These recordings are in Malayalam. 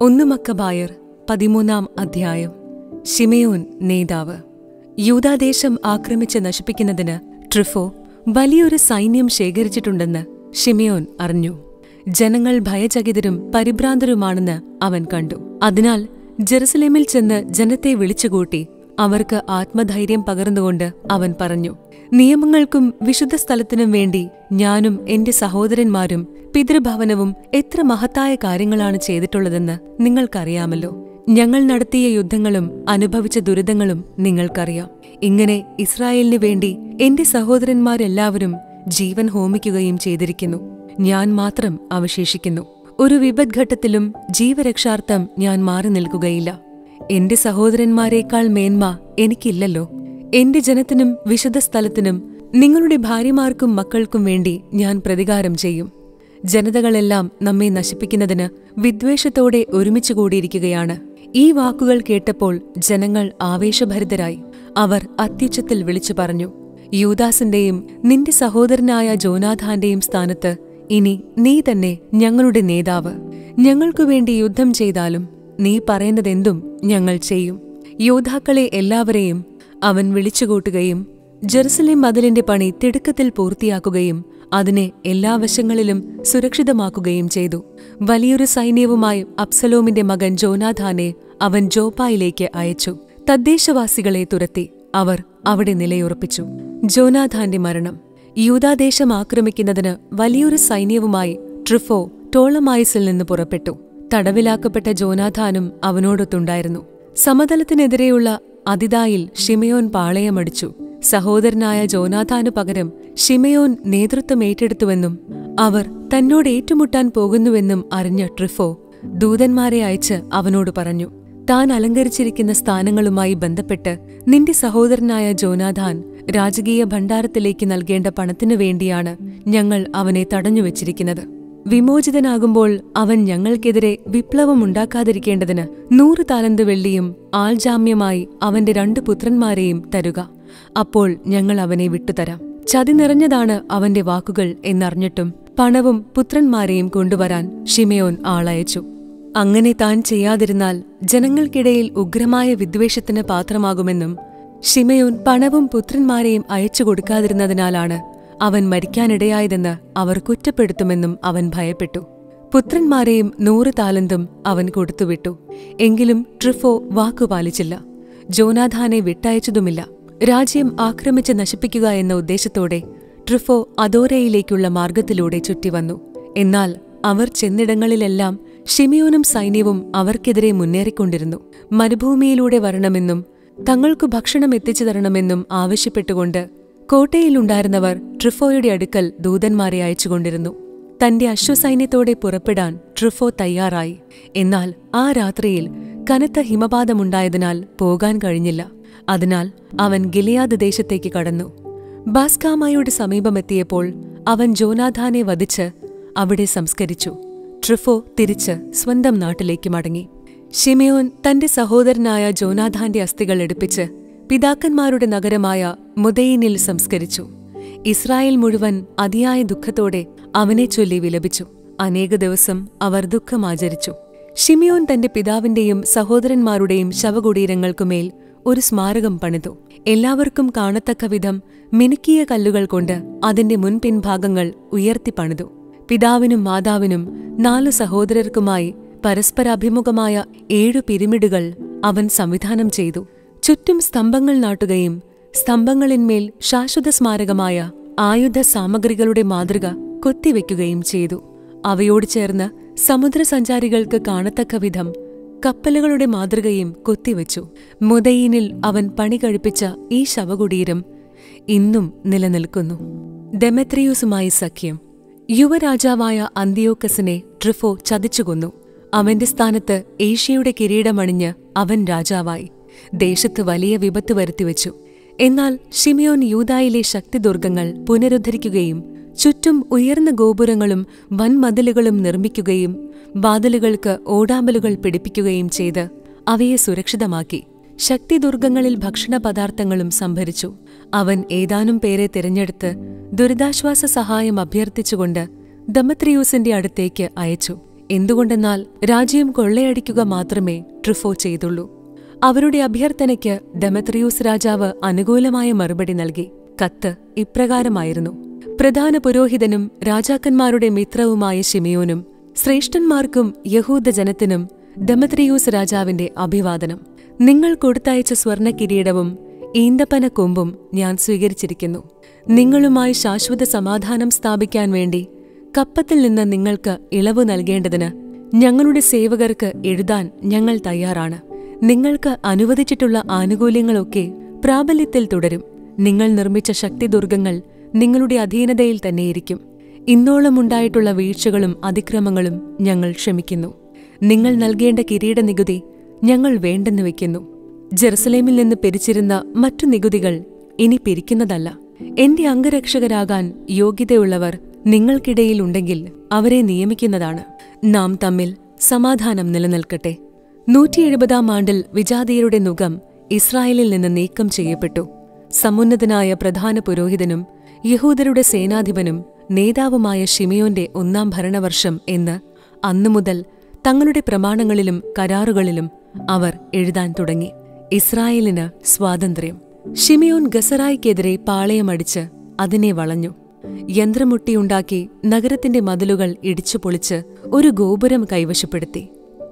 ഒന്ന് മക്കബായർ പതിമൂന്നാം അധ്യായം ഷിമയോൻ നേതാവ് യൂദാദേശം ആക്രമിച്ച് നശിപ്പിക്കുന്നതിന് ട്രിഫോ വലിയൊരു സൈന്യം ശേഖരിച്ചിട്ടുണ്ടെന്ന് ഷിമയോൻ അറിഞ്ഞു ജനങ്ങൾ ഭയചകിതരും പരിഭ്രാന്തരുമാണെന്ന് അവൻ കണ്ടു അതിനാൽ ജെറുസലേമിൽ ചെന്ന് ജനത്തെ വിളിച്ചുകൂട്ടി അവർക്ക് ആത്മധൈര്യം പകർന്നുകൊണ്ട് അവൻ പറഞ്ഞു നിയമങ്ങൾക്കും വിശുദ്ധ സ്ഥലത്തിനും വേണ്ടി ഞാനും എന്റെ സഹോദരന്മാരും പിതൃഭവനവും എത്ര മഹത്തായ കാര്യങ്ങളാണ് ചെയ്തിട്ടുള്ളതെന്ന് നിങ്ങൾക്കറിയാമല്ലോ ഞങ്ങൾ നടത്തിയ യുദ്ധങ്ങളും അനുഭവിച്ച ദുരിതങ്ങളും നിങ്ങൾക്കറിയാം ഇങ്ങനെ ഇസ്രായേലിനു വേണ്ടി എന്റെ സഹോദരന്മാരെല്ലാവരും ജീവൻ ഹോമിക്കുകയും ചെയ്തിരിക്കുന്നു ഞാൻ മാത്രം അവശേഷിക്കുന്നു ഒരു വിപദ്ഘട്ടത്തിലും ജീവരക്ഷാർത്ഥം ഞാൻ മാറി നിൽക്കുകയില്ല എന്റെ സഹോദരന്മാരെക്കാൾ മേന്മ എനിക്കില്ലല്ലോ എന്റെ ജനത്തിനും വിശുദ്ധ സ്ഥലത്തിനും നിങ്ങളുടെ ഭാര്യമാർക്കും മക്കൾക്കും വേണ്ടി ഞാൻ പ്രതികാരം ചെയ്യും ജനതകളെല്ലാം നമ്മെ നശിപ്പിക്കുന്നതിന് വിദ്വേഷത്തോടെ ഒരുമിച്ച് കൂടിയിരിക്കുകയാണ് ഈ വാക്കുകൾ കേട്ടപ്പോൾ ജനങ്ങൾ ആവേശഭരിതരായി അവർ അത്യുച്ചത്തിൽ വിളിച്ചു പറഞ്ഞു യൂദാസിന്റെയും നിന്റെ സഹോദരനായ ജോനാഥാന്റെയും സ്ഥാനത്ത് ഇനി നീ തന്നെ ഞങ്ങളുടെ നേതാവ് ഞങ്ങൾക്കു വേണ്ടി യുദ്ധം ചെയ്താലും നീ പറയുന്നതെന്തും ഞങ്ങൾ ചെയ്യും യോദ്ധാക്കളെ എല്ലാവരെയും അവൻ വിളിച്ചുകൂട്ടുകയും ജെറുസലേം മതിലിന്റെ പണി തിടുക്കത്തിൽ പൂർത്തിയാക്കുകയും അതിനെ എല്ലാ വശങ്ങളിലും സുരക്ഷിതമാക്കുകയും ചെയ്തു വലിയൊരു സൈന്യവുമായി അബ്സലോമിന്റെ മകൻ ജോനാഥാനെ അവൻ ജോപ്പായിലേക്ക് അയച്ചു തദ്ദേശവാസികളെ തുരത്തി അവർ അവിടെ നിലയുറപ്പിച്ചു ജോനാഥാന്റെ മരണം യൂദാദേശം ആക്രമിക്കുന്നതിന് വലിയൊരു സൈന്യവുമായി ട്രിഫോ ടോളമായിസിൽ നിന്ന് പുറപ്പെട്ടു തടവിലാക്കപ്പെട്ട ജോനാഥാനും അവനോടൊത്തുണ്ടായിരുന്നു സമതലത്തിനെതിരെയുള്ള അതിതായിൽ ഷിമയോൻ പാളയമടിച്ചു സഹോദരനായ ജോനാഥാനു പകരം ഷിമയോൻ നേതൃത്വം ഏറ്റെടുത്തുവെന്നും അവർ തന്നോട് ഏറ്റുമുട്ടാൻ പോകുന്നുവെന്നും അറിഞ്ഞ ട്രിഫോ ദൂതന്മാരെ അയച്ച് അവനോട് പറഞ്ഞു താൻ അലങ്കരിച്ചിരിക്കുന്ന സ്ഥാനങ്ങളുമായി ബന്ധപ്പെട്ട് നിന്റെ സഹോദരനായ ജോനാഥാൻ രാജകീയ ഭണ്ഡാരത്തിലേക്ക് നൽകേണ്ട പണത്തിനു വേണ്ടിയാണ് ഞങ്ങൾ അവനെ തടഞ്ഞുവച്ചിരിക്കുന്നത് വിമോചിതനാകുമ്പോൾ അവൻ ഞങ്ങൾക്കെതിരെ വിപ്ലവമുണ്ടാക്കാതിരിക്കേണ്ടതിന് നൂറ് താലന്ത് വെള്ളിയും ആൾജാമ്യമായി അവന്റെ രണ്ട് പുത്രന്മാരെയും തരുക അപ്പോൾ ഞങ്ങൾ അവനെ വിട്ടുതരാം ചതി നിറഞ്ഞതാണ് അവന്റെ വാക്കുകൾ എന്നറിഞ്ഞിട്ടും പണവും പുത്രന്മാരെയും കൊണ്ടുവരാൻ ഷിമയോൻ ആളയച്ചു അങ്ങനെ താൻ ചെയ്യാതിരുന്നാൽ ജനങ്ങൾക്കിടയിൽ ഉഗ്രമായ വിദ്വേഷത്തിന് പാത്രമാകുമെന്നും ഷിമയോൻ പണവും പുത്രന്മാരെയും അയച്ചു കൊടുക്കാതിരുന്നതിനാലാണ് അവൻ മരിക്കാനിടയായതെന്ന് അവർ കുറ്റപ്പെടുത്തുമെന്നും അവൻ ഭയപ്പെട്ടു പുത്രന്മാരെയും നൂറ് താലന്തും അവൻ കൊടുത്തുവിട്ടു എങ്കിലും ട്രിഫോ വാക്കുപാലിച്ചില്ല ജോനാഥാനെ വിട്ടയച്ചതുമില്ല രാജ്യം ആക്രമിച്ച് നശിപ്പിക്കുക എന്ന ഉദ്ദേശത്തോടെ ട്രിഫോ അദോരയിലേക്കുള്ള മാർഗത്തിലൂടെ ചുറ്റിവന്നു എന്നാൽ അവർ ചെന്നിടങ്ങളിലെല്ലാം ഷിമിയോനും സൈന്യവും അവർക്കെതിരെ മുന്നേറിക്കൊണ്ടിരുന്നു മരുഭൂമിയിലൂടെ വരണമെന്നും തങ്ങൾക്കു ഭക്ഷണം എത്തിച്ചു തരണമെന്നും ആവശ്യപ്പെട്ടുകൊണ്ട് കോട്ടയിലുണ്ടായിരുന്നവർ ട്രിഫോയുടെ അടുക്കൽ ദൂതന്മാരെ അയച്ചുകൊണ്ടിരുന്നു തന്റെ അശ്വസൈന്യത്തോടെ പുറപ്പെടാൻ ട്രിഫോ തയ്യാറായി എന്നാൽ ആ രാത്രിയിൽ കനത്ത ഹിമപാതമുണ്ടായതിനാൽ പോകാൻ കഴിഞ്ഞില്ല അതിനാൽ അവൻ ഗിലിയാദ് ദേശത്തേക്ക് കടന്നു ബാസ്കാമായുടെ സമീപമെത്തിയപ്പോൾ അവൻ ജോനാഥാനെ വധിച്ച് അവിടെ സംസ്കരിച്ചു ട്രിഫോ തിരിച്ച് സ്വന്തം നാട്ടിലേക്ക് മടങ്ങി ഷിമയോൻ തന്റെ സഹോദരനായ ജോനാഥാന്റെ അസ്ഥികൾ എടുപ്പിച്ച് പിതാക്കന്മാരുടെ നഗരമായ മുദയിനിൽ സംസ്കരിച്ചു ഇസ്രായേൽ മുഴുവൻ അതിയായ ദുഃഖത്തോടെ അവനെ ചൊല്ലി വിലപിച്ചു അനേക ദിവസം അവർ ദുഃഖമാചരിച്ചു ഷിമിയോൻ തന്റെ പിതാവിന്റെയും സഹോദരന്മാരുടെയും ശവകുടീരങ്ങൾക്കുമേൽ ഒരു സ്മാരകം പണിതു എല്ലാവർക്കും കാണത്തക്ക വിധം മിനുക്കിയ കല്ലുകൾ കൊണ്ട് അതിന്റെ മുൻപിൻഭാഗങ്ങൾ ഉയർത്തി പണിതു പിതാവിനും മാതാവിനും നാലു സഹോദരർക്കുമായി പരസ്പരാഭിമുഖമായ ഏഴു പിരമിഡുകൾ അവൻ സംവിധാനം ചെയ്തു ചുറ്റും സ്തംഭങ്ങൾ നാട്ടുകയും സ്തംഭങ്ങളിന്മേൽ ശാശ്വത സ്മാരകമായ ആയുധ സാമഗ്രികളുടെ മാതൃക കൊത്തിവെക്കുകയും ചെയ്തു അവയോട് ചേർന്ന് സമുദ്രസഞ്ചാരികൾക്ക് കാണത്തക്ക വിധം കപ്പലുകളുടെ മാതൃകയും കൊത്തിവെച്ചു മുദയീനിൽ അവൻ പണി കഴിപ്പിച്ച ഈ ശവകുടീരം ഇന്നും നിലനിൽക്കുന്നു ഡെമെത്രിയൂസുമായി സഖ്യം യുവരാജാവായ അന്തിയോക്കസിനെ ട്രിഫോ ചതിച്ചുകൊന്നു അവന്റെ സ്ഥാനത്ത് ഏഷ്യയുടെ കിരീടമണിഞ്ഞ് അവൻ രാജാവായി ദേശത്ത് വലിയ വിപത്ത് വരുത്തിവെച്ചു എന്നാൽ ഷിമിയോൻ യൂതായിലെ ശക്തിദുർഗങ്ങൾ പുനരുദ്ധരിക്കുകയും ചുറ്റും ഉയർന്ന ഗോപുരങ്ങളും വൻമതിലുകളും നിർമ്മിക്കുകയും വാതിലുകൾക്ക് ഓടാമ്പലുകൾ പിടിപ്പിക്കുകയും ചെയ്ത് അവയെ സുരക്ഷിതമാക്കി ശക്തിദുർഗങ്ങളിൽ ഭക്ഷണപദാർത്ഥങ്ങളും സംഭരിച്ചു അവൻ ഏതാനും പേരെ തിരഞ്ഞെടുത്ത് ദുരിതാശ്വാസ സഹായം അഭ്യർത്ഥിച്ചുകൊണ്ട് ദമത്രിയൂസിന്റെ അടുത്തേക്ക് അയച്ചു എന്തുകൊണ്ടെന്നാൽ രാജ്യം കൊള്ളയടിക്കുക മാത്രമേ ട്രിഫോ ചെയ്തുള്ളൂ അവരുടെ അഭ്യർത്ഥനയ്ക്ക് ഡെമത്രിയൂസ് രാജാവ് അനുകൂലമായ മറുപടി നൽകി കത്ത് ഇപ്രകാരമായിരുന്നു പ്രധാന പുരോഹിതനും രാജാക്കന്മാരുടെ മിത്രവുമായ ഷിമിയോനും ശ്രേഷ്ഠന്മാർക്കും യഹൂദ ജനത്തിനും ഡെമത്രിയൂസ് രാജാവിന്റെ അഭിവാദനം നിങ്ങൾ കൊടുത്തയച്ച സ്വർണ്ണ കിരീടവും ഈന്തപ്പന കൊമ്പും ഞാൻ സ്വീകരിച്ചിരിക്കുന്നു നിങ്ങളുമായി ശാശ്വത സമാധാനം സ്ഥാപിക്കാൻ വേണ്ടി കപ്പത്തിൽ നിന്ന് നിങ്ങൾക്ക് ഇളവ് നൽകേണ്ടതിന് ഞങ്ങളുടെ സേവകർക്ക് എഴുതാൻ ഞങ്ങൾ തയ്യാറാണ് നിങ്ങൾക്ക് അനുവദിച്ചിട്ടുള്ള ആനുകൂല്യങ്ങളൊക്കെ പ്രാബല്യത്തിൽ തുടരും നിങ്ങൾ നിർമ്മിച്ച ശക്തിദുർഗങ്ങൾ നിങ്ങളുടെ അധീനതയിൽ തന്നെയിരിക്കും ഇന്നോളം ഉണ്ടായിട്ടുള്ള വീഴ്ചകളും അതിക്രമങ്ങളും ഞങ്ങൾ ക്ഷമിക്കുന്നു നിങ്ങൾ നൽകേണ്ട കിരീട നികുതി ഞങ്ങൾ വേണ്ടെന്ന് വെക്കുന്നു ജെറുസലേമിൽ നിന്ന് പിരിച്ചിരുന്ന മറ്റു നികുതികൾ ഇനി പിരിക്കുന്നതല്ല എന്റെ അംഗരക്ഷകരാകാൻ യോഗ്യതയുള്ളവർ നിങ്ങൾക്കിടയിൽ ഉണ്ടെങ്കിൽ അവരെ നിയമിക്കുന്നതാണ് നാം തമ്മിൽ സമാധാനം നിലനിൽക്കട്ടെ നൂറ്റി എഴുപതാം ആണ്ടിൽ വിജാതീയരുടെ നുകം ഇസ്രായേലിൽ നിന്ന് നീക്കം ചെയ്യപ്പെട്ടു സമുന്നതനായ പ്രധാന പുരോഹിതനും യഹൂദരുടെ സേനാധിപനും നേതാവുമായ ഷിമിയോന്റെ ഒന്നാം ഭരണവർഷം എന്ന് അന്നുമുതൽ തങ്ങളുടെ പ്രമാണങ്ങളിലും കരാറുകളിലും അവർ എഴുതാൻ തുടങ്ങി ഇസ്രായേലിന് സ്വാതന്ത്ര്യം ഷിമിയോൻ ഗസറായിക്കെതിരെ പാളയമടിച്ച് അതിനെ വളഞ്ഞു യന്ത്രമുട്ടിയുണ്ടാക്കി നഗരത്തിന്റെ മതിലുകൾ ഇടിച്ചു പൊളിച്ച് ഒരു ഗോപുരം കൈവശപ്പെടുത്തി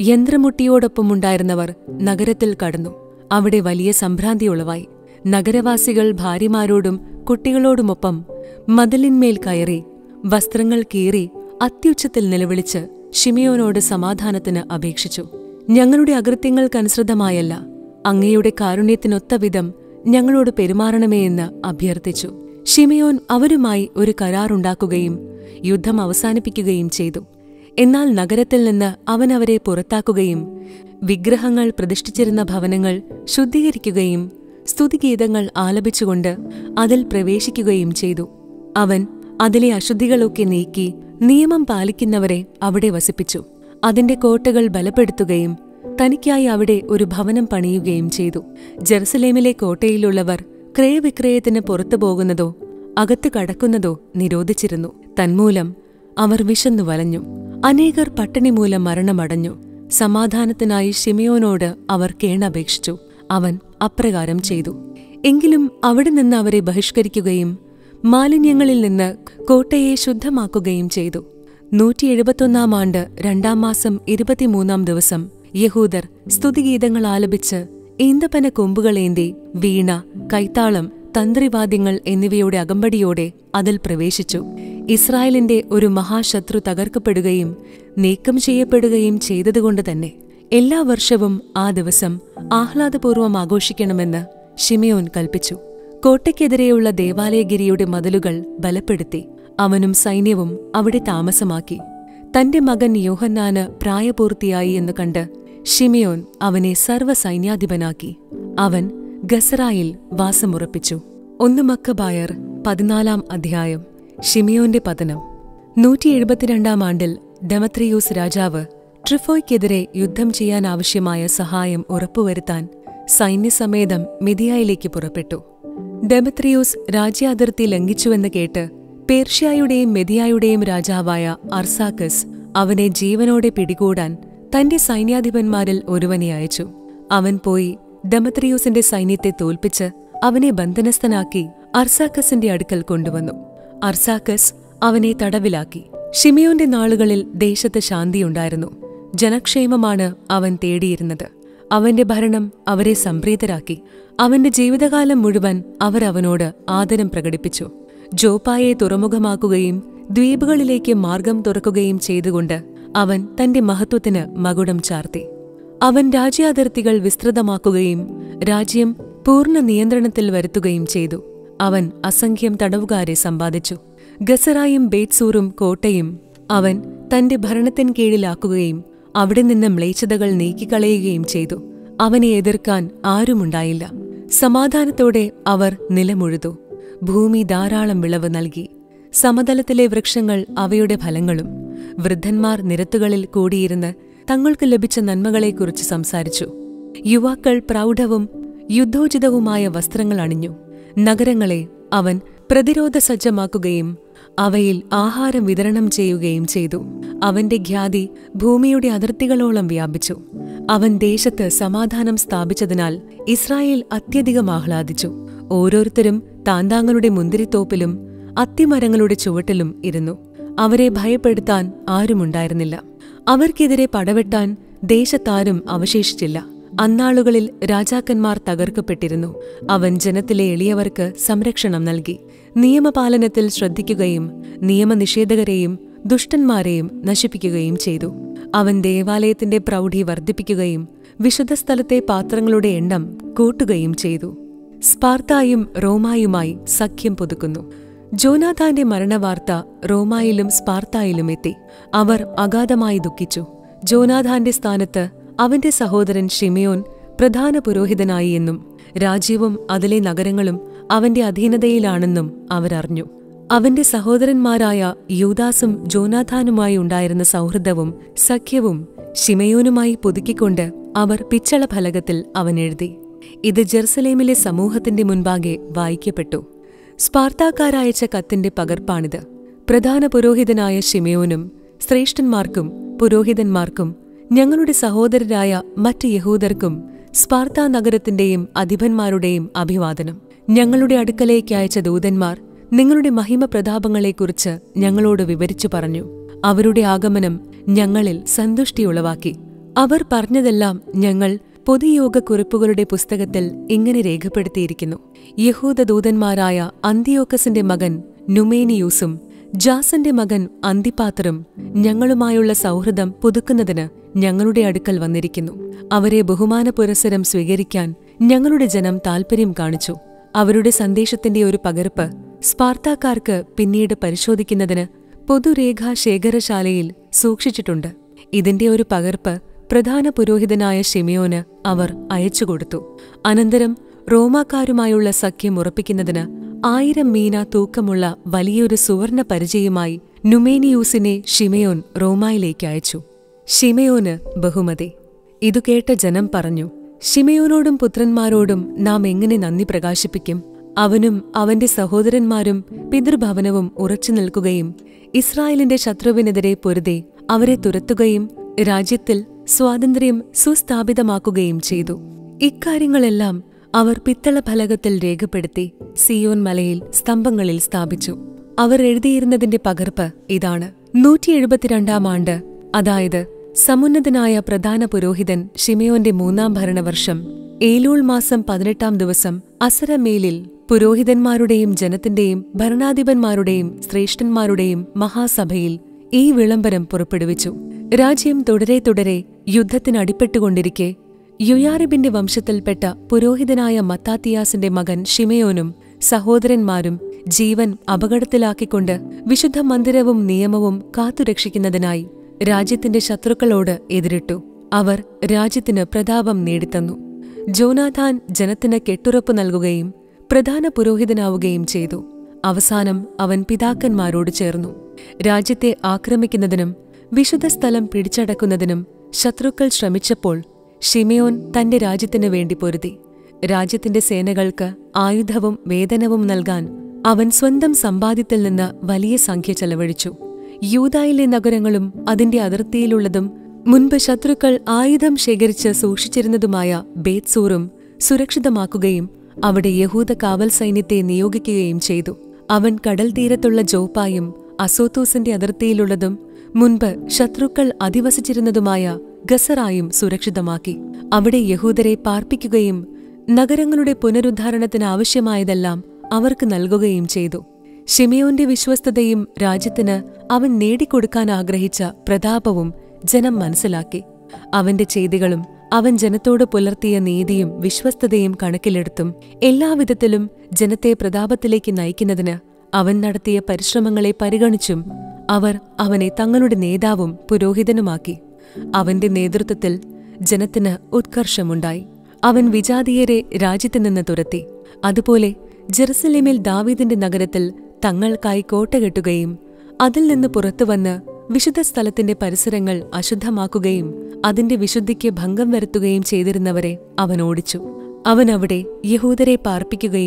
യന്ത്രമുട്ടിയോടൊപ്പമുണ്ടായിരുന്നവർ നഗരത്തിൽ കടന്നു അവിടെ വലിയ സംഭ്രാന്തിയുളവായി നഗരവാസികൾ ഭാര്യമാരോടും കുട്ടികളോടുമൊപ്പം മതിലിന്മേൽ കയറി വസ്ത്രങ്ങൾ കീറി അത്യുച്ചത്തിൽ നിലവിളിച്ച് ഷിമിയോനോട് സമാധാനത്തിന് അപേക്ഷിച്ചു ഞങ്ങളുടെ അകൃത്യങ്ങൾക്കനുസൃതമായല്ല അങ്ങയുടെ കാരുണ്യത്തിനൊത്ത വിധം ഞങ്ങളോട് പെരുമാറണമേ എന്ന് അഭ്യർത്ഥിച്ചു ഷിമിയോൻ അവരുമായി ഒരു കരാറുണ്ടാക്കുകയും യുദ്ധം അവസാനിപ്പിക്കുകയും ചെയ്തു എന്നാൽ നഗരത്തിൽ നിന്ന് അവൻ അവരെ പുറത്താക്കുകയും വിഗ്രഹങ്ങൾ പ്രതിഷ്ഠിച്ചിരുന്ന ഭവനങ്ങൾ ശുദ്ധീകരിക്കുകയും സ്തുതിഗീതങ്ങൾ ആലപിച്ചുകൊണ്ട് അതിൽ പ്രവേശിക്കുകയും ചെയ്തു അവൻ അതിലെ അശുദ്ധികളൊക്കെ നീക്കി നിയമം പാലിക്കുന്നവരെ അവിടെ വസിപ്പിച്ചു അതിന്റെ കോട്ടകൾ ബലപ്പെടുത്തുകയും തനിക്കായി അവിടെ ഒരു ഭവനം പണിയുകയും ചെയ്തു ജെറുസലേമിലെ കോട്ടയിലുള്ളവർ ക്രയവിക്രയത്തിന് പുറത്തു പോകുന്നതോ അകത്ത് കടക്കുന്നതോ നിരോധിച്ചിരുന്നു തന്മൂലം അവർ വിശന്നു വലഞ്ഞു അനേകർ പട്ടിണി മൂലം മരണമടഞ്ഞു സമാധാനത്തിനായി ഷിമിയോനോട് അവർ കേണപേക്ഷിച്ചു അവൻ അപ്രകാരം ചെയ്തു എങ്കിലും അവിടെ നിന്ന് അവരെ ബഹിഷ്കരിക്കുകയും മാലിന്യങ്ങളിൽ നിന്ന് കോട്ടയെ ശുദ്ധമാക്കുകയും ചെയ്തു നൂറ്റി എഴുപത്തൊന്നാം ആണ്ട് രണ്ടാം മാസം ഇരുപത്തിമൂന്നാം ദിവസം യഹൂദർ സ്തുതിഗീതങ്ങൾ ആലപിച്ച് ഈന്തപ്പന കൊമ്പുകളേന്തി വീണ കൈത്താളം തന്ത്രിവാദ്യങ്ങൾ എന്നിവയുടെ അകമ്പടിയോടെ അതിൽ പ്രവേശിച്ചു ഇസ്രായേലിന്റെ ഒരു മഹാശത്രു തകർക്കപ്പെടുകയും നീക്കം ചെയ്യപ്പെടുകയും ചെയ്തതുകൊണ്ട് തന്നെ എല്ലാ വർഷവും ആ ദിവസം ആഹ്ലാദപൂർവ്വം ആഘോഷിക്കണമെന്ന് ഷിമിയോൻ കൽപ്പിച്ചു കോട്ടയ്ക്കെതിരെയുള്ള ദേവാലയഗിരിയുടെ മതിലുകൾ ബലപ്പെടുത്തി അവനും സൈന്യവും അവിടെ താമസമാക്കി തന്റെ മകൻ യോഹന്നാന് പ്രായപൂർത്തിയായി എന്ന് കണ്ട് ഷിമിയോൻ അവനെ സർവ്വസൈന്യാധിപനാക്കി അവൻ ഗസറായിൽ വാസമുറപ്പിച്ചു ഒന്ന് മക്കബായർ പതിനാലാം അധ്യായം ഷിമിയോന്റെ പതനം നൂറ്റി എഴുപത്തിരണ്ടാം ആണ്ടിൽ ഡെമത്രിയൂസ് രാജാവ് ട്രിഫോയ്ക്കെതിരെ യുദ്ധം ചെയ്യാനാവശ്യമായ സഹായം ഉറപ്പുവരുത്താൻ സൈന്യസമേതം മിതിയായിലേക്ക് പുറപ്പെട്ടു ഡെമത്രിയൂസ് രാജ്യാതിർത്തി ലംഘിച്ചുവെന്ന് കേട്ട് പേർഷ്യായുടെയും മെതിയായുടെയും രാജാവായ അർസാക്കസ് അവനെ ജീവനോടെ പിടികൂടാൻ തന്റെ സൈന്യാധിപന്മാരിൽ ഒരുവനെ അയച്ചു അവൻ പോയി ഡെമത്രിയൂസിന്റെ സൈന്യത്തെ തോൽപ്പിച്ച് അവനെ ബന്ധനസ്ഥനാക്കി അർസാക്കസിന്റെ അടുക്കൽ കൊണ്ടുവന്നു അർസാക്കസ് അവനെ തടവിലാക്കി ഷിമിയോന്റെ നാളുകളിൽ ദേശത്ത് ശാന്തിയുണ്ടായിരുന്നു ജനക്ഷേമമാണ് അവൻ തേടിയിരുന്നത് അവന്റെ ഭരണം അവരെ സംപ്രീതരാക്കി അവന്റെ ജീവിതകാലം മുഴുവൻ അവർ അവനോട് ആദരം പ്രകടിപ്പിച്ചു ജോപ്പായെ തുറമുഖമാക്കുകയും ദ്വീപുകളിലേക്ക് മാർഗം തുറക്കുകയും ചെയ്തുകൊണ്ട് അവൻ തന്റെ മഹത്വത്തിന് മകുടം ചാർത്തി അവൻ രാജ്യാതിർത്തികൾ വിസ്തൃതമാക്കുകയും രാജ്യം പൂർണ്ണ നിയന്ത്രണത്തിൽ വരുത്തുകയും ചെയ്തു അവൻ അസംഖ്യം തടവുകാരെ സമ്പാദിച്ചു ഗസറായും ബേത്സൂറും കോട്ടയും അവൻ തന്റെ ഭരണത്തിൻ കീഴിലാക്കുകയും അവിടെ നിന്ന് മ്ലേച്ഛതകൾ നീക്കിക്കളയുകയും ചെയ്തു അവനെ എതിർക്കാൻ ആരുമുണ്ടായില്ല സമാധാനത്തോടെ അവർ നിലമുഴുതു ഭൂമി ധാരാളം വിളവ് നൽകി സമതലത്തിലെ വൃക്ഷങ്ങൾ അവയുടെ ഫലങ്ങളും വൃദ്ധന്മാർ നിരത്തുകളിൽ കൂടിയിരുന്ന് തങ്ങൾക്ക് ലഭിച്ച നന്മകളെക്കുറിച്ച് സംസാരിച്ചു യുവാക്കൾ പ്രൗഢവും യുദ്ധോചിതവുമായ വസ്ത്രങ്ങൾ അണിഞ്ഞു നഗരങ്ങളെ അവൻ പ്രതിരോധ സജ്ജമാക്കുകയും അവയിൽ ആഹാരം വിതരണം ചെയ്യുകയും ചെയ്തു അവന്റെ ഖ്യാതി ഭൂമിയുടെ അതിർത്തികളോളം വ്യാപിച്ചു അവൻ ദേശത്ത് സമാധാനം സ്ഥാപിച്ചതിനാൽ ഇസ്രായേൽ അത്യധികം ആഹ്ലാദിച്ചു ഓരോരുത്തരും താന്താങ്ങളുടെ മുന്തിരിത്തോപ്പിലും അത്തിമരങ്ങളുടെ ചുവട്ടിലും ഇരുന്നു അവരെ ഭയപ്പെടുത്താൻ ആരുമുണ്ടായിരുന്നില്ല അവർക്കെതിരെ പടവെട്ടാൻ ദേശത്താരും അവശേഷിച്ചില്ല അന്നാളുകളിൽ രാജാക്കന്മാർ തകർക്കപ്പെട്ടിരുന്നു അവൻ ജനത്തിലെ എളിയവർക്ക് സംരക്ഷണം നൽകി നിയമപാലനത്തിൽ ശ്രദ്ധിക്കുകയും നിയമനിഷേധകരെയും ദുഷ്ടന്മാരെയും നശിപ്പിക്കുകയും ചെയ്തു അവൻ ദേവാലയത്തിന്റെ പ്രൗഢി വർദ്ധിപ്പിക്കുകയും വിശുദ്ധ സ്ഥലത്തെ പാത്രങ്ങളുടെ എണ്ണം കൂട്ടുകയും ചെയ്തു സ്പാർത്തായും റോമായുമായി സഖ്യം പുതുക്കുന്നു ജോനാഥാന്റെ മരണവാർത്ത റോമായിലും സ്പാർത്തായിലും എത്തി അവർ അഗാധമായി ദുഃഖിച്ചു ജോനാഥാന്റെ സ്ഥാനത്ത് അവന്റെ സഹോദരൻ ഷിമിയോൻ പ്രധാന പുരോഹിതനായി എന്നും രാജ്യവും അതിലെ നഗരങ്ങളും അവന്റെ അധീനതയിലാണെന്നും അവരറിഞ്ഞു അവന്റെ സഹോദരന്മാരായ യൂദാസും ജോനാഥാനുമായി ഉണ്ടായിരുന്ന സൗഹൃദവും സഖ്യവും ഷിമയോനുമായി പുതുക്കിക്കൊണ്ട് അവർ പിച്ചള ഫലകത്തിൽ അവൻ എഴുതി ഇത് ജെറുസലേമിലെ സമൂഹത്തിന്റെ മുൻപാകെ വായിക്കപ്പെട്ടു സ്പാർത്താക്കാരയച്ച കത്തിന്റെ പകർപ്പാണിത് പ്രധാന പുരോഹിതനായ ഷിമയോനും ശ്രേഷ്ഠന്മാർക്കും പുരോഹിതന്മാർക്കും ഞങ്ങളുടെ സഹോദരരായ മറ്റ് യഹൂദർക്കും സ്പാർത്ത നഗരത്തിന്റെയും അധിപന്മാരുടെയും അഭിവാദനം ഞങ്ങളുടെ അടുക്കലേക്ക് അയച്ച ദൂതന്മാർ നിങ്ങളുടെ മഹിമ പ്രതാപങ്ങളെക്കുറിച്ച് ഞങ്ങളോട് വിവരിച്ചു പറഞ്ഞു അവരുടെ ആഗമനം ഞങ്ങളിൽ സന്തുഷ്ടിയുളവാക്കി അവർ പറഞ്ഞതെല്ലാം ഞങ്ങൾ പൊതുയോഗക്കുറിപ്പുകളുടെ പുസ്തകത്തിൽ ഇങ്ങനെ രേഖപ്പെടുത്തിയിരിക്കുന്നു യഹൂദ ദൂതന്മാരായ അന്തിയോക്കസിന്റെ മകൻ നുമേനിയൂസും ജാസന്റെ മകൻ അന്തിപാത്തറും ഞങ്ങളുമായുള്ള സൗഹൃദം പുതുക്കുന്നതിന് ഞങ്ങളുടെ അടുക്കൽ വന്നിരിക്കുന്നു അവരെ ബഹുമാന പുരസരം സ്വീകരിക്കാൻ ഞങ്ങളുടെ ജനം താൽപര്യം കാണിച്ചു അവരുടെ സന്ദേശത്തിന്റെ ഒരു പകർപ്പ് സ്പാർത്താക്കാർക്ക് പിന്നീട് പരിശോധിക്കുന്നതിന് പൊതുരേഖാ ശേഖരശാലയിൽ സൂക്ഷിച്ചിട്ടുണ്ട് ഇതിന്റെ ഒരു പകർപ്പ് പ്രധാന പുരോഹിതനായ ഷിമിയോന് അവർ അയച്ചുകൊടുത്തു അനന്തരം റോമാക്കാരുമായുള്ള സഖ്യം ഉറപ്പിക്കുന്നതിന് ആയിരം മീന തൂക്കമുള്ള വലിയൊരു സുവർണ പരിചയമായി നുമേനിയൂസിനെ ഷിമയോൻ റോമായിലേക്ക് അയച്ചു ഷിമയോന് ബഹുമതി ഇതു കേട്ട ജനം പറഞ്ഞു ഷിമയോനോടും പുത്രന്മാരോടും നാം എങ്ങനെ നന്ദി പ്രകാശിപ്പിക്കും അവനും അവന്റെ സഹോദരന്മാരും പിതൃഭവനവും ഉറച്ചു നിൽക്കുകയും ഇസ്രായേലിന്റെ ശത്രുവിനെതിരെ പൊരുതി അവരെ തുരത്തുകയും രാജ്യത്തിൽ സ്വാതന്ത്ര്യം സുസ്ഥാപിതമാക്കുകയും ചെയ്തു ഇക്കാര്യങ്ങളെല്ലാം അവർ പിത്തള ഫലകത്തിൽ രേഖപ്പെടുത്തി സിയോൻ മലയിൽ സ്തംഭങ്ങളിൽ സ്ഥാപിച്ചു അവർ എഴുതിയിരുന്നതിന്റെ പകർപ്പ് ഇതാണ് നൂറ്റി എഴുപത്തിരണ്ടാം ആണ്ട് അതായത് സമുന്നതനായ പ്രധാന പുരോഹിതൻ ഷിമയോന്റെ മൂന്നാം ഭരണവർഷം ഏലൂൾ മാസം പതിനെട്ടാം ദിവസം അസരമേലിൽ പുരോഹിതന്മാരുടെയും ജനത്തിന്റെയും ഭരണാധിപന്മാരുടെയും ശ്രേഷ്ഠന്മാരുടെയും മഹാസഭയിൽ ഈ വിളംബരം പുറപ്പെടുവിച്ചു രാജ്യം തുടരെ തുടരെ യുദ്ധത്തിനടിപ്പെട്ടുകൊണ്ടിരിക്കെ യുയാറിബിന്റെ വംശത്തിൽപ്പെട്ട പുരോഹിതനായ മത്താത്തിയാസിന്റെ മകൻ ഷിമയോനും സഹോദരന്മാരും ജീവൻ അപകടത്തിലാക്കിക്കൊണ്ട് വിശുദ്ധ മന്ദിരവും നിയമവും കാത്തുരക്ഷിക്കുന്നതിനായി രാജ്യത്തിന്റെ ശത്രുക്കളോട് എതിരിട്ടു അവർ രാജ്യത്തിന് പ്രതാപം നേടിത്തന്നു ജോനാഥാൻ ജനത്തിന് കെട്ടുറപ്പ് നൽകുകയും പ്രധാന പുരോഹിതനാവുകയും ചെയ്തു അവസാനം അവൻ പിതാക്കന്മാരോട് ചേർന്നു രാജ്യത്തെ ആക്രമിക്കുന്നതിനും വിശുദ്ധ സ്ഥലം പിടിച്ചടക്കുന്നതിനും ശത്രുക്കൾ ശ്രമിച്ചപ്പോൾ ഷിമയോൻ തന്റെ രാജ്യത്തിനു വേണ്ടി പൊരുതി രാജ്യത്തിന്റെ സേനകൾക്ക് ആയുധവും വേതനവും നൽകാൻ അവൻ സ്വന്തം സമ്പാദ്യത്തിൽ നിന്ന് വലിയ സംഖ്യ ചെലവഴിച്ചു യൂതായിലെ നഗരങ്ങളും അതിന്റെ അതിർത്തിയിലുള്ളതും മുൻപ് ശത്രുക്കൾ ആയുധം ശേഖരിച്ച് സൂക്ഷിച്ചിരുന്നതുമായ ബേത്സൂറും സുരക്ഷിതമാക്കുകയും അവിടെ യഹൂദ കാവൽ സൈന്യത്തെ നിയോഗിക്കുകയും ചെയ്തു അവൻ കടൽ തീരത്തുള്ള ജോപ്പായും അസോത്തോസിന്റെ അതിർത്തിയിലുള്ളതും മുൻപ് ശത്രുക്കൾ അധിവസിച്ചിരുന്നതുമായ ഗസറായും സുരക്ഷിതമാക്കി അവിടെ യഹൂദരെ പാർപ്പിക്കുകയും നഗരങ്ങളുടെ പുനരുദ്ധാരണത്തിന് ആവശ്യമായതെല്ലാം അവർക്ക് നൽകുകയും ചെയ്തു ഷിമയോന്റെ വിശ്വസ്തതയും രാജ്യത്തിന് അവൻ നേടിക്കൊടുക്കാൻ ആഗ്രഹിച്ച പ്രതാപവും ജനം മനസ്സിലാക്കി അവന്റെ ചെയ്തികളും അവൻ ജനത്തോട് പുലർത്തിയ നീതിയും വിശ്വസ്തതയും കണക്കിലെടുത്തും എല്ലാവിധത്തിലും ജനത്തെ പ്രതാപത്തിലേക്ക് നയിക്കുന്നതിന് അവൻ നടത്തിയ പരിശ്രമങ്ങളെ പരിഗണിച്ചും അവർ അവനെ തങ്ങളുടെ നേതാവും പുരോഹിതനുമാക്കി അവന്റെ നേതൃത്വത്തിൽ ജനത്തിന് ഉത്കർഷമുണ്ടായി അവൻ വിജാതീയരെ രാജ്യത്തു നിന്ന് തുരത്തി അതുപോലെ ജെറുസലേമിൽ ദാവീദിന്റെ നഗരത്തിൽ തങ്ങൾക്കായി കോട്ട കെട്ടുകയും അതിൽ നിന്ന് പുറത്തുവന്ന് വിശുദ്ധ സ്ഥലത്തിന്റെ പരിസരങ്ങൾ അശുദ്ധമാക്കുകയും അതിന്റെ വിശുദ്ധിക്ക് ഭംഗം വരുത്തുകയും ചെയ്തിരുന്നവരെ അവൻ ഓടിച്ചു അവൻ അവിടെ യഹൂദരെ പാർപ്പിക്കുകയും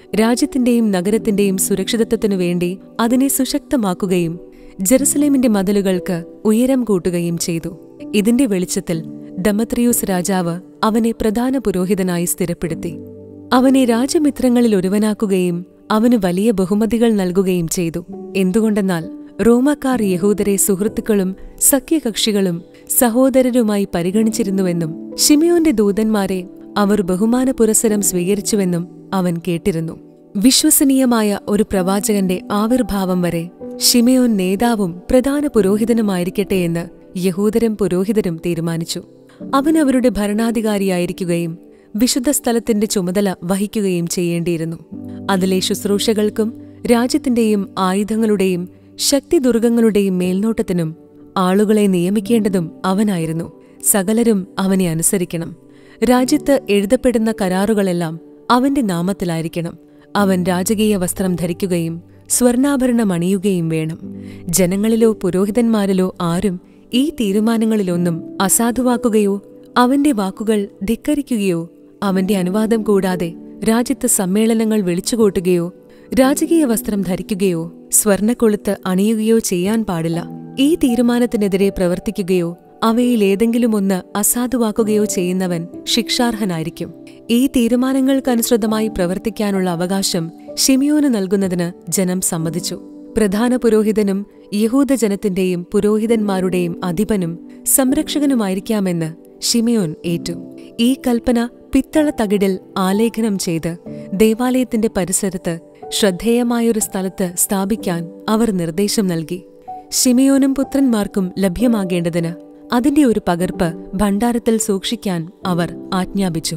രാജ്യത്തിന്റെയും നഗരത്തിന്റെയും സുരക്ഷിതത്വത്തിനു വേണ്ടി അതിനെ സുശക്തമാക്കുകയും ജെറുസലേമിന്റെ മതിലുകൾക്ക് ഉയരം കൂട്ടുകയും ചെയ്തു ഇതിന്റെ വെളിച്ചത്തിൽ ദമത്രിയൂസ് രാജാവ് അവനെ പ്രധാന പുരോഹിതനായി സ്ഥിരപ്പെടുത്തി അവനെ രാജമിത്രങ്ങളിൽ ഒരുവനാക്കുകയും അവന് വലിയ ബഹുമതികൾ നൽകുകയും ചെയ്തു എന്തുകൊണ്ടെന്നാൽ റോമാക്കാർ യഹൂദരെ സുഹൃത്തുക്കളും സഖ്യകക്ഷികളും സഹോദരരുമായി പരിഗണിച്ചിരുന്നുവെന്നും ഷിമിയോന്റെ ദൂതന്മാരെ അവർ ബഹുമാന പുരസരം സ്വീകരിച്ചുവെന്നും അവൻ കേട്ടിരുന്നു വിശ്വസനീയമായ ഒരു പ്രവാചകന്റെ ആവിർഭാവം വരെ ഷിമയോൻ നേതാവും പ്രധാന പുരോഹിതനുമായിരിക്കട്ടെ എന്ന് യഹൂദരും പുരോഹിതരും തീരുമാനിച്ചു അവൻ അവരുടെ ഭരണാധികാരിയായിരിക്കുകയും വിശുദ്ധ സ്ഥലത്തിന്റെ ചുമതല വഹിക്കുകയും ചെയ്യേണ്ടിയിരുന്നു അതിലെ ശുശ്രൂഷകൾക്കും രാജ്യത്തിന്റെയും ആയുധങ്ങളുടെയും ശക്തിദുർഗങ്ങളുടെയും മേൽനോട്ടത്തിനും ആളുകളെ നിയമിക്കേണ്ടതും അവനായിരുന്നു സകലരും അവനെ അനുസരിക്കണം രാജ്യത്ത് എഴുതപ്പെടുന്ന കരാറുകളെല്ലാം അവന്റെ നാമത്തിലായിരിക്കണം അവൻ രാജകീയ വസ്ത്രം ധരിക്കുകയും സ്വർണാഭരണം അണിയുകയും വേണം ജനങ്ങളിലോ പുരോഹിതന്മാരിലോ ആരും ഈ തീരുമാനങ്ങളിലൊന്നും അസാധുവാക്കുകയോ അവന്റെ വാക്കുകൾ ധിക്കരിക്കുകയോ അവന്റെ അനുവാദം കൂടാതെ രാജ്യത്ത് സമ്മേളനങ്ങൾ വിളിച്ചുകൂട്ടുകയോ രാജകീയ വസ്ത്രം ധരിക്കുകയോ സ്വർണക്കൊളുത്ത് അണിയുകയോ ചെയ്യാൻ പാടില്ല ഈ തീരുമാനത്തിനെതിരെ പ്രവർത്തിക്കുകയോ അവയിൽ ഏതെങ്കിലും ഒന്ന് അസാധുവാക്കുകയോ ചെയ്യുന്നവൻ ശിക്ഷാർഹനായിരിക്കും ഈ തീരുമാനങ്ങൾക്കനുസൃതമായി പ്രവർത്തിക്കാനുള്ള അവകാശം ഷിമിയോന് നൽകുന്നതിന് ജനം സമ്മതിച്ചു പ്രധാന പുരോഹിതനും യഹൂദജനത്തിന്റെയും പുരോഹിതന്മാരുടെയും അധിപനും സംരക്ഷകനുമായിരിക്കാമെന്ന് ഷിമിയോൻ ഏറ്റു ഈ കൽപ്പന പിത്തള തകിടിൽ ആലേഖനം ചെയ്ത് ദേവാലയത്തിന്റെ പരിസരത്ത് ശ്രദ്ധേയമായൊരു സ്ഥലത്ത് സ്ഥാപിക്കാൻ അവർ നിർദ്ദേശം നൽകി ഷിമിയോനും പുത്രന്മാർക്കും ലഭ്യമാകേണ്ടതിന് അതിന്റെ ഒരു പകർപ്പ് ഭണ്ഡാരത്തിൽ സൂക്ഷിക്കാൻ അവർ ആജ്ഞാപിച്ചു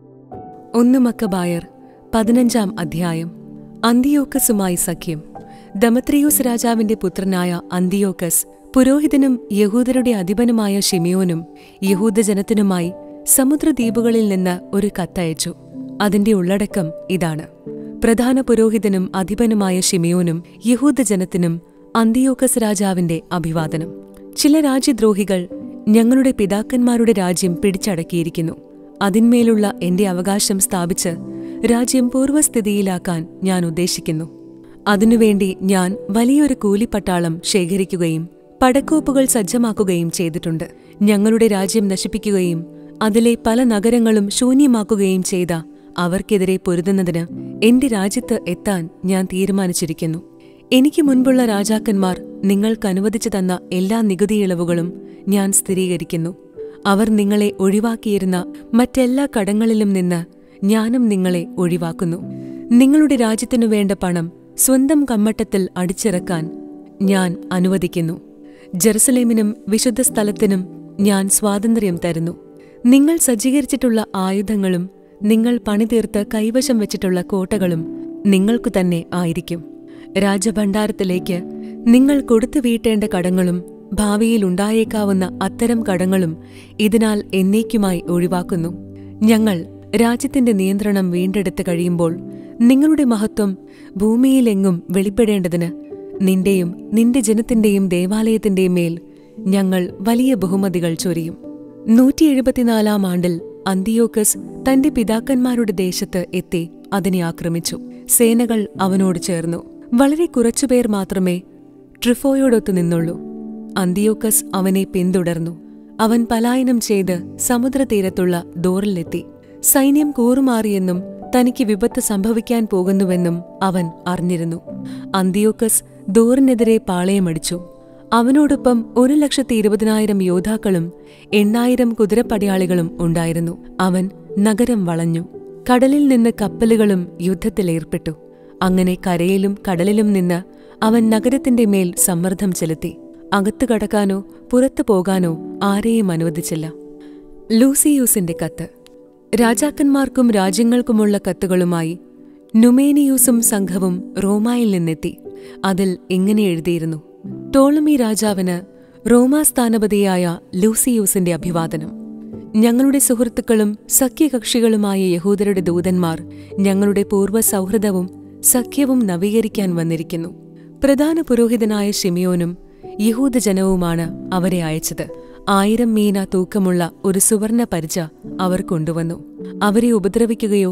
ഒന്ന് മക്കബായർ പതിനഞ്ചാം അധ്യായം അന്തിയോക്കസുമായി സഖ്യം ദമത്രിയൂസ് രാജാവിന്റെ പുത്രനായ അന്തിയോക്കസ് പുരോഹിതനും യഹൂദരുടെ അധിപനുമായ ഷിമിയോനും യഹൂദജനത്തിനുമായി സമുദ്രദ്വീപുകളിൽ നിന്ന് ഒരു കത്തയച്ചു അതിന്റെ ഉള്ളടക്കം ഇതാണ് പ്രധാന പുരോഹിതനും അധിപനുമായ ഷിമിയോനും യഹൂദജനത്തിനും അന്തിയോക്കസ് രാജാവിന്റെ അഭിവാദനം ചില രാജ്യദ്രോഹികൾ ഞങ്ങളുടെ പിതാക്കന്മാരുടെ രാജ്യം പിടിച്ചടക്കിയിരിക്കുന്നു അതിന്മേലുള്ള എന്റെ അവകാശം സ്ഥാപിച്ച് രാജ്യം പൂർവ്വസ്ഥിതിയിലാക്കാൻ ഞാൻ ഉദ്ദേശിക്കുന്നു അതിനുവേണ്ടി ഞാൻ വലിയൊരു കൂലിപ്പട്ടാളം ശേഖരിക്കുകയും പടക്കോപ്പുകൾ സജ്ജമാക്കുകയും ചെയ്തിട്ടുണ്ട് ഞങ്ങളുടെ രാജ്യം നശിപ്പിക്കുകയും അതിലെ പല നഗരങ്ങളും ശൂന്യമാക്കുകയും ചെയ്ത അവർക്കെതിരെ പൊരുതുന്നതിന് എന്റെ രാജ്യത്ത് എത്താൻ ഞാൻ തീരുമാനിച്ചിരിക്കുന്നു എനിക്ക് മുൻപുള്ള രാജാക്കന്മാർ നിങ്ങൾക്ക് അനുവദിച്ചു തന്ന എല്ലാ നികുതി ഇളവുകളും ഞാൻ സ്ഥിരീകരിക്കുന്നു അവർ നിങ്ങളെ ഒഴിവാക്കിയിരുന്ന മറ്റെല്ലാ കടങ്ങളിലും നിന്ന് ഞാനും നിങ്ങളെ ഒഴിവാക്കുന്നു നിങ്ങളുടെ രാജ്യത്തിനു വേണ്ട പണം സ്വന്തം കമ്മട്ടത്തിൽ അടിച്ചിറക്കാൻ ഞാൻ അനുവദിക്കുന്നു ജെറുസലേമിനും വിശുദ്ധ സ്ഥലത്തിനും ഞാൻ സ്വാതന്ത്ര്യം തരുന്നു നിങ്ങൾ സജ്ജീകരിച്ചിട്ടുള്ള ആയുധങ്ങളും നിങ്ങൾ പണിതീർത്ത് കൈവശം വെച്ചിട്ടുള്ള കോട്ടകളും നിങ്ങൾക്കു തന്നെ ആയിരിക്കും രാജഭണ്ഡാരത്തിലേക്ക് നിങ്ങൾ കൊടുത്തു വീട്ടേണ്ട കടങ്ങളും ഭാവിയിൽ ഉണ്ടായേക്കാവുന്ന അത്തരം കടങ്ങളും ഇതിനാൽ എന്നേക്കുമായി ഒഴിവാക്കുന്നു ഞങ്ങൾ രാജ്യത്തിന്റെ നിയന്ത്രണം വീണ്ടെടുത്ത് കഴിയുമ്പോൾ നിങ്ങളുടെ മഹത്വം ഭൂമിയിലെങ്ങും വെളിപ്പെടേണ്ടതിന് നിന്റെയും നിന്റെ ജനത്തിന്റെയും ദേവാലയത്തിന്റെയും മേൽ ഞങ്ങൾ വലിയ ബഹുമതികൾ ചൊരിയും നൂറ്റി എഴുപത്തിനാലാം ആണ്ടിൽ അന്തിയോക്കസ് തന്റെ പിതാക്കന്മാരുടെ ദേശത്ത് എത്തി അതിനെ ആക്രമിച്ചു സേനകൾ അവനോട് ചേർന്നു വളരെ കുറച്ചുപേർ മാത്രമേ ട്രിഫോയോടൊത്തു നിന്നുള്ളൂ അന്തിയോക്കസ് അവനെ പിന്തുടർന്നു അവൻ പലായനം ചെയ്ത് സമുദ്രതീരത്തുള്ള ദോറിലെത്തി സൈന്യം കൂറുമാറിയെന്നും തനിക്ക് വിപത്ത് സംഭവിക്കാൻ പോകുന്നുവെന്നും അവൻ അറിഞ്ഞിരുന്നു അന്തിയോക്കസ് ദോറിനെതിരെ പാളയമടിച്ചു അവനോടൊപ്പം ഒരു ലക്ഷത്തി ഇരുപതിനായിരം യോദ്ധാക്കളും എണ്ണായിരം കുതിരപ്പടയാളികളും ഉണ്ടായിരുന്നു അവൻ നഗരം വളഞ്ഞു കടലിൽ നിന്ന് കപ്പലുകളും യുദ്ധത്തിലേർപ്പെട്ടു അങ്ങനെ കരയിലും കടലിലും നിന്ന് അവൻ നഗരത്തിന്റെ മേൽ സമ്മർദ്ദം ചെലുത്തി അകത്തു കടക്കാനോ പുറത്തു പോകാനോ ആരെയും അനുവദിച്ചില്ല ലൂസിയൂസിന്റെ കത്ത് രാജാക്കന്മാർക്കും രാജ്യങ്ങൾക്കുമുള്ള കത്തുകളുമായി നുമേനിയൂസും സംഘവും റോമായിൽ നിന്നെത്തി അതിൽ ഇങ്ങനെ എഴുതിയിരുന്നു ടോളമി രാജാവിന് റോമാസ്ഥാനപതിയായ ലൂസിയൂസിന്റെ അഭിവാദനം ഞങ്ങളുടെ സുഹൃത്തുക്കളും സഖ്യകക്ഷികളുമായ യഹൂദരുടെ ദൂതന്മാർ ഞങ്ങളുടെ പൂർവ്വ സൗഹൃദവും സഖ്യവും നവീകരിക്കാൻ വന്നിരിക്കുന്നു പ്രധാന പുരോഹിതനായ ഷിമിയോനും യഹൂദജനവുമാണ് അവരെ അയച്ചത് ആയിരം മീന തൂക്കമുള്ള ഒരു സുവർണ പരിച അവർ കൊണ്ടുവന്നു അവരെ ഉപദ്രവിക്കുകയോ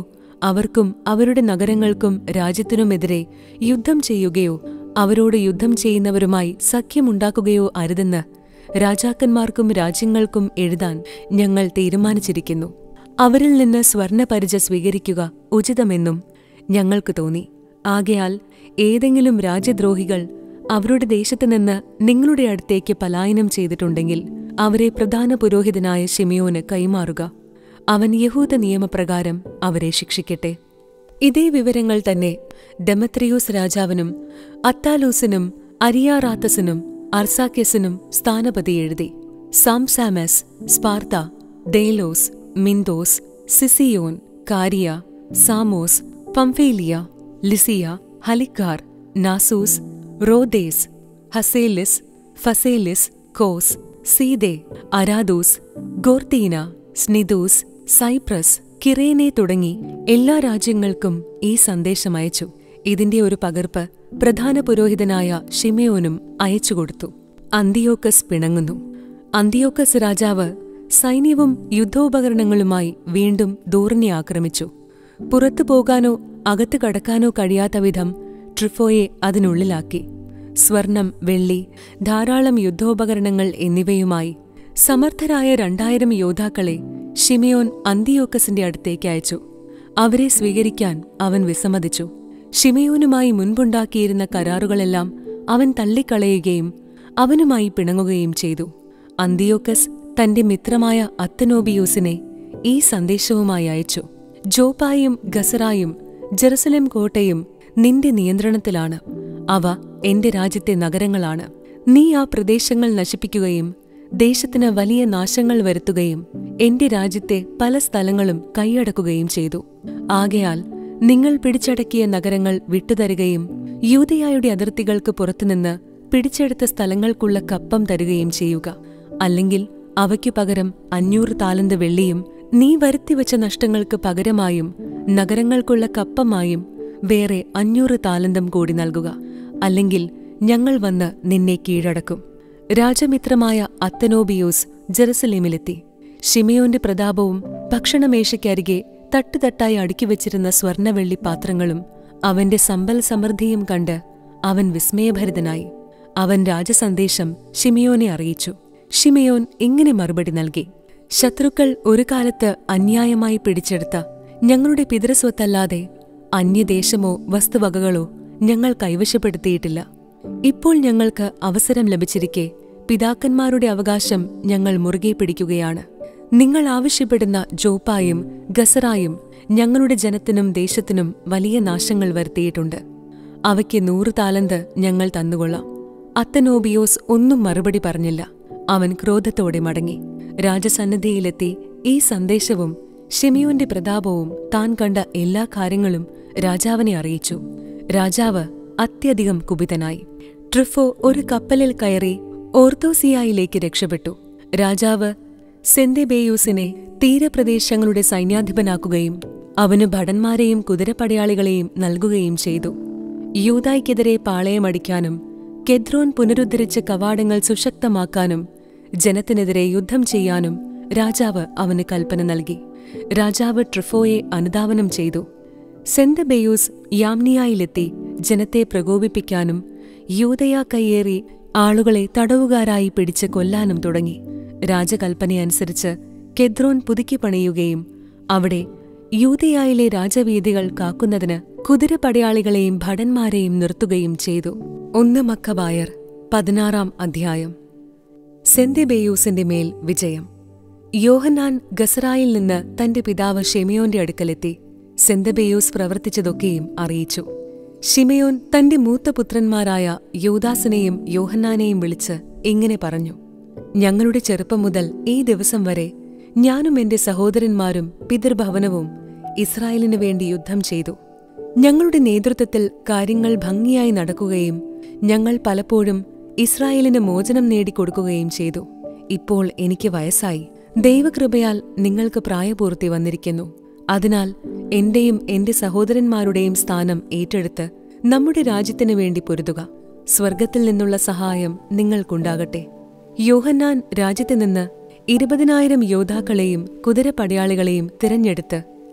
അവർക്കും അവരുടെ നഗരങ്ങൾക്കും രാജ്യത്തിനുമെതിരെ യുദ്ധം ചെയ്യുകയോ അവരോട് യുദ്ധം ചെയ്യുന്നവരുമായി സഖ്യമുണ്ടാക്കുകയോ അരുതെന്ന് രാജാക്കന്മാർക്കും രാജ്യങ്ങൾക്കും എഴുതാൻ ഞങ്ങൾ തീരുമാനിച്ചിരിക്കുന്നു അവരിൽ നിന്ന് സ്വർണപരിച സ്വീകരിക്കുക ഉചിതമെന്നും ഞങ്ങൾക്ക് തോന്നി ആകയാൽ ഏതെങ്കിലും രാജ്യദ്രോഹികൾ അവരുടെ ദേശത്തു നിന്ന് നിങ്ങളുടെ അടുത്തേക്ക് പലായനം ചെയ്തിട്ടുണ്ടെങ്കിൽ അവരെ പ്രധാന പുരോഹിതനായ ഷിമിയോന് കൈമാറുക അവൻ യഹൂദ നിയമപ്രകാരം അവരെ ശിക്ഷിക്കട്ടെ ഇതേ വിവരങ്ങൾ തന്നെ ഡെമത്രിയൂസ് രാജാവിനും അത്താലൂസിനും അരിയാറാത്തസിനും അർസാക്യസിനും സ്ഥാനപതി എഴുതി Sampsames Sparta Delos Myndos Sicyon Caria Samos Pamphylia Lycia Halicarnassus Rhodes ഹസേലിസ് Phaselis Kos Side Aradus Gortyna Cnidus Cyprus Cyrene തുടങ്ങി എല്ലാ രാജ്യങ്ങൾക്കും ഈ സന്ദേശം അയച്ചു ഇതിന്റെ ഒരു പകർപ്പ് പ്രധാന പുരോഹിതനായ ഷിമയോനും അയച്ചുകൊടുത്തു അന്തിയോക്കസ് പിണങ്ങുന്നു അന്തിയോക്കസ് രാജാവ് സൈന്യവും യുദ്ധോപകരണങ്ങളുമായി വീണ്ടും ദൂറിനെ ആക്രമിച്ചു പുറത്തു പോകാനോ അകത്ത് കടക്കാനോ കഴിയാത്ത വിധം ട്രിഫോയെ അതിനുള്ളിലാക്കി സ്വർണം വെള്ളി ധാരാളം യുദ്ധോപകരണങ്ങൾ എന്നിവയുമായി സമർത്ഥരായ രണ്ടായിരം യോദ്ധാക്കളെ ഷിമിയോൻ അന്തിയോക്കസിന്റെ അടുത്തേക്ക് അയച്ചു അവരെ സ്വീകരിക്കാൻ അവൻ വിസമ്മതിച്ചു ഷിമയോനുമായി മുൻപുണ്ടാക്കിയിരുന്ന കരാറുകളെല്ലാം അവൻ തള്ളിക്കളയുകയും അവനുമായി പിണങ്ങുകയും ചെയ്തു അന്തിയോക്കസ് തന്റെ മിത്രമായ അത്തനോബിയൂസിനെ ഈ സന്ദേശവുമായി അയച്ചു ജോപ്പായും ഗസറായും ജെറുസലേം കോട്ടയും നിന്റെ നിയന്ത്രണത്തിലാണ് അവ എന്റെ രാജ്യത്തെ നഗരങ്ങളാണ് നീ ആ പ്രദേശങ്ങൾ നശിപ്പിക്കുകയും ദേശത്തിന് വലിയ നാശങ്ങൾ വരുത്തുകയും എന്റെ രാജ്യത്തെ പല സ്ഥലങ്ങളും കൈയടക്കുകയും ചെയ്തു ആകയാൽ നിങ്ങൾ പിടിച്ചടക്കിയ നഗരങ്ങൾ വിട്ടുതരുകയും യൂതയായുടെ അതിർത്തികൾക്ക് പുറത്തുനിന്ന് പിടിച്ചെടുത്ത സ്ഥലങ്ങൾക്കുള്ള കപ്പം തരുകയും ചെയ്യുക അല്ലെങ്കിൽ അവയ്ക്കു പകരം അഞ്ഞൂറ് താലന്ത് വെള്ളിയും നീ വരുത്തിവെച്ച നഷ്ടങ്ങൾക്ക് പകരമായും നഗരങ്ങൾക്കുള്ള കപ്പമായും വേറെ അഞ്ഞൂറ് താലന്തം കൂടി നൽകുക അല്ലെങ്കിൽ ഞങ്ങൾ വന്ന് നിന്നെ കീഴടക്കും രാജമിത്രമായ അത്തനോബിയോസ് ജെറുസലേമിലെത്തി ഷിമയോന്റെ പ്രതാപവും ഭക്ഷണമേശയ്ക്കരികെ തട്ടുതട്ടായി അടുക്കി വെച്ചിരുന്ന സ്വർണവെള്ളി പാത്രങ്ങളും അവന്റെ സമ്പൽ സമൃദ്ധിയും കണ്ട് അവൻ വിസ്മയഭരിതനായി അവൻ രാജസന്ദേശം ഷിമിയോനെ അറിയിച്ചു ഷിമിയോൻ ഇങ്ങനെ മറുപടി നൽകി ശത്രുക്കൾ ഒരു കാലത്ത് അന്യായമായി പിടിച്ചെടുത്ത ഞങ്ങളുടെ പിതൃസ്വത്തല്ലാതെ അന്യദേശമോ വസ്തുവകകളോ ഞങ്ങൾ കൈവശപ്പെടുത്തിയിട്ടില്ല ഇപ്പോൾ ഞങ്ങൾക്ക് അവസരം ലഭിച്ചിരിക്കെ പിതാക്കന്മാരുടെ അവകാശം ഞങ്ങൾ മുറുകെ പിടിക്കുകയാണ് നിങ്ങൾ ആവശ്യപ്പെടുന്ന ജോപ്പായും ഗസറായും ഞങ്ങളുടെ ജനത്തിനും ദേശത്തിനും വലിയ നാശങ്ങൾ വരുത്തിയിട്ടുണ്ട് അവയ്ക്ക് നൂറ് താലന്ത് ഞങ്ങൾ തന്നുകൊള്ളാം അത്തനോബിയോസ് ഒന്നും മറുപടി പറഞ്ഞില്ല അവൻ ക്രോധത്തോടെ മടങ്ങി രാജസന്നിധിയിലെത്തി ഈ സന്ദേശവും ഷിമിയോന്റെ പ്രതാപവും താൻ കണ്ട എല്ലാ കാര്യങ്ങളും രാജാവിനെ അറിയിച്ചു രാജാവ് അത്യധികം കുപിതനായി ട്രിഫോ ഒരു കപ്പലിൽ കയറി ഓർത്തോസിയായിലേക്ക് രക്ഷപ്പെട്ടു രാജാവ് സെന്തെബേയൂസിനെ തീരപ്രദേശങ്ങളുടെ സൈന്യാധിപനാക്കുകയും അവന് ഭടന്മാരെയും കുതിരപ്പടയാളികളെയും നൽകുകയും ചെയ്തു യൂതായ്ക്കെതിരെ പാളയമടിക്കാനും കെദ്രോൻ പുനരുദ്ധരിച്ച കവാടങ്ങൾ സുശക്തമാക്കാനും ജനത്തിനെതിരെ യുദ്ധം ചെയ്യാനും രാജാവ് അവന് കൽപ്പന നൽകി രാജാവ് ട്രിഫോയെ അനുധാവനം ചെയ്തു സെന്തബെയൂസ് യാംനിയായിലെത്തി ജനത്തെ പ്രകോപിപ്പിക്കാനും യൂതയ കയ്യേറി ആളുകളെ തടവുകാരായി പിടിച്ച് കൊല്ലാനും തുടങ്ങി രാജകൽപ്പനയനുസരിച്ച് കെദ്രോൻ പുതുക്കി പണിയുകയും അവിടെ യൂതയായിലെ രാജവീതികൾ കാക്കുന്നതിന് കുതിരപടയാളികളെയും ഭടന്മാരെയും നിർത്തുകയും ചെയ്തു ഒന്ന് മക്കബായർ പതിനാറാം അധ്യായം സെന്തെബേയൂസിന്റെ മേൽ വിജയം യോഹന്നാൻ ഗസറായിൽ നിന്ന് തന്റെ പിതാവ് ഷെമിയോന്റെ അടുക്കലെത്തി സെന്തബേയൂസ് പ്രവർത്തിച്ചതൊക്കെയും അറിയിച്ചു ഷിമയോൻ തന്റെ മൂത്ത പുത്രന്മാരായ യോദാസിനെയും യോഹന്നാനെയും വിളിച്ച് ഇങ്ങനെ പറഞ്ഞു ഞങ്ങളുടെ ചെറുപ്പം മുതൽ ഈ ദിവസം വരെ ഞാനും എന്റെ സഹോദരന്മാരും പിതൃഭവനവും ഇസ്രായേലിനു വേണ്ടി യുദ്ധം ചെയ്തു ഞങ്ങളുടെ നേതൃത്വത്തിൽ കാര്യങ്ങൾ ഭംഗിയായി നടക്കുകയും ഞങ്ങൾ പലപ്പോഴും ഇസ്രായേലിന് മോചനം നേടിക്കൊടുക്കുകയും ചെയ്തു ഇപ്പോൾ എനിക്ക് വയസ്സായി ദൈവകൃപയാൽ നിങ്ങൾക്ക് പ്രായപൂർത്തി വന്നിരിക്കുന്നു അതിനാൽ എന്റെയും എന്റെ സഹോദരന്മാരുടെയും സ്ഥാനം ഏറ്റെടുത്ത് നമ്മുടെ രാജ്യത്തിനു വേണ്ടി പൊരുതുക സ്വർഗത്തിൽ നിന്നുള്ള സഹായം നിങ്ങൾക്കുണ്ടാകട്ടെ യോഹന്നാൻ രാജ്യത്തു നിന്ന് ഇരുപതിനായിരം യോദ്ധാക്കളെയും കുതിരപ്പടയാളികളെയും തിരഞ്ഞെടുത്ത്